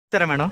సరే మేడం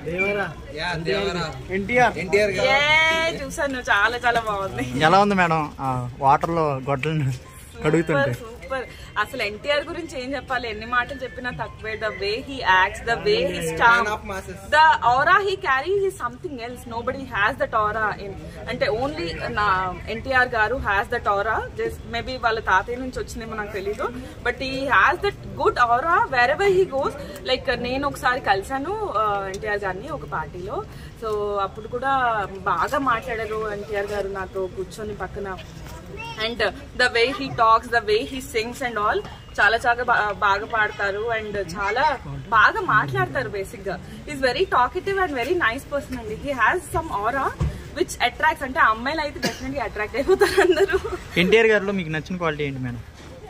ఎన్టీఆర్ ఎన్టీఆర్ ఏ చూసాను చాలా చాలా బాగుంది ఎలా ఉంది మేడం ఆ, వాటర్లో గొడ్డలను కడుగుతుంటే సూపర్ అసలు ఎన్టీఆర్ గురించి ఏం చెప్పాలి ఎన్ని మాటలు చెప్పినా తక్కువే the way he acts the way he storm of masses. The aura he carry he something else nobody has that aura in అంటే ఓన్లీ నా ఎన్టీఆర్ గారు has that aura just maybe వాళ్ళ తాతయ్య నుంచి వచ్చిందేమో నాకు తెలీదు బట్ ఈ has that good aura wherever he goes like నేను ఒకసారి కలిసాను ఎన్టీఆర్ గారిని ఒక పార్టీలో సో అప్పుడు కూడా బాగా మాట్లాడారు ఎన్టీఆర్ గారు నాతో కూర్చొని పక్కన and the way he talks the way he sings and all చాలా చాలా బా- బాగా పాడతారు అండ్ చాలా బాగా మాట్లాడతారు బేసిక్ గా is very talkative and very nice person అండి he has some aura which attracts అంటే అమ్మాయిలు అయితే డెఫినెట్లీ అట్రాక్ట్ అయిపోతారు అందరూ ఎన్టీఆర్ గారిలో మీకు నచ్చిన క్వాలిటీ ఏంటి మేడం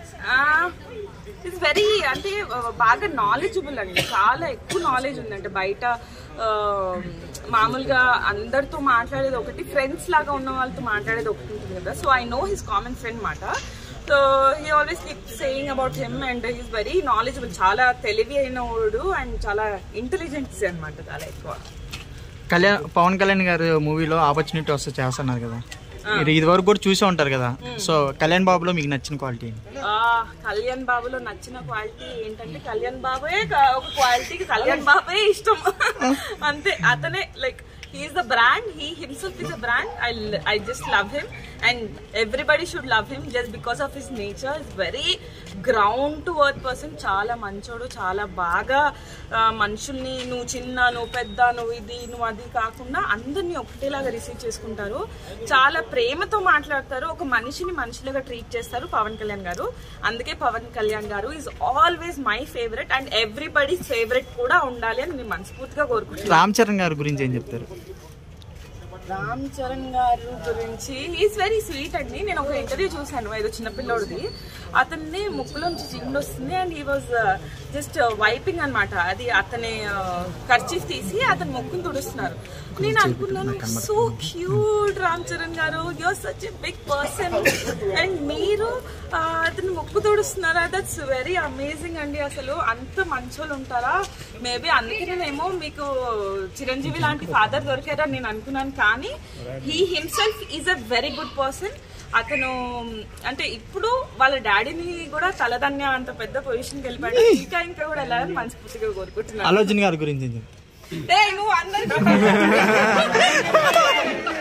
ఇట్స్ వెరీ అంటే ఆ, బాగా నాలెడ్జబుల్ అండి చాలా ఎక్కువ నాలెడ్జ్ ఉంది అంటే బయట ఆ, మామూలుగా అందరితో మాట్లాడేది ఒకటి ఫ్రెండ్స్ లాగా ఉన్న వాళ్ళతో మాట్లాడేది ఒకటి ఉంటుంది కదా so I know his common friend మాట so he always keep saying about him and he's very knowledgeable చాలా తెలివి అయిన వాడు అండ్ చాలా ఇంటెలిజెన్స్ అనమాట చాలా ఎక్కువ కళ్యాణ్ పవన్ కళ్యాణ్ గారు మూవీలో ఆపర్చునిటీ వస్తే చేస్తున్నారు కదా మీరు ఇది వరకు కూడా చూసే ఉంటారు కదా సో కళ్యాణ్ బాబులో మీకు నచ్చిన క్వాలిటీ ఏంటి ఆ, కళ్యాణ్ బాబులో నచ్చిన క్వాలిటీ ఏంటంటే కళ్యాణ్ బాబే క- ఒక క్వాలిటీకి కళ్యాణ్ బాబే ఇష్టం అంతే అతనే like he's the brand he himself is a brand I I just love him and everybody should love him just because of his nature is very ground to worth person చాలా మంచోడు చాలా బాగా ఆ, మనుషుల్ని నువ్వు చిన్న నువ్వు పెద్ద నువ్వు ఇది నువ్వు అది కాకుండా అందరినీ ఒకటేలాగా రిసీవ్ చేసుకుంటారు చాలా ప్రేమతో మాట్లాడతారు ఒక మనిషిని మనిషిలాగా ట్రీట్ చేస్తారు పవన్ కళ్యాణ్ గారు అందుకే పవన్ కళ్యాణ్ గారు is always my favourite and everybody favourite కూడా ఉండాలి అని నేను మనస్ఫూర్తిగా కోరుకుంటున్నాను రామ్ చరణ్ గారి గురించి ఏం చెప్తారు రామ్ చరణ్ గారు గురించి ఈజ్ వెరీ స్వీట్ అండి నేను ఒక ఇంటర్వ్యూ చూశాను ఏదో చిన్నపిల్లోడిది అతన్ని ముక్కులోంచి చిండి వస్తుంది అండ్ ఈ వాజ్ జస్ట్ వైపింగ్ అన్నమాట అది అతని ఖర్చీఫ్ తీసి అతని ముక్కును తుడుస్తున్నారు నేను అనుకున్నాను సో క్యూట్ రామ్ చరణ్ గారు your such a big person and మీరు ఆ, అతని ముక్కు తుడుస్తున్నారా దట్స్ వెరీ అమేజింగ్ అండి అసలు అంత మంచోళ్ళు ఉంటారా మేబీ అందుకేనేమో మీకు చిరంజీవి లాంటి ఫాదర్ దొరికారా నేను అనుకున్నాను కానీ he himself is a very good person అతను అంటే ఇప్పుడు వాళ్ళ డాడీని కూడా తలదన్య అంత పెద్ద పొజిషన్కి వెళ్ళిపోయాడు ఇంకా ఇంకా కూడా వెళ్ళాలని మనస్ఫూర్తిగా కోరుకుంటున్నాను అలోచన్ గారి గురించి ఏం చెప్తారు ఏయ్, నువ్వు అందరికీ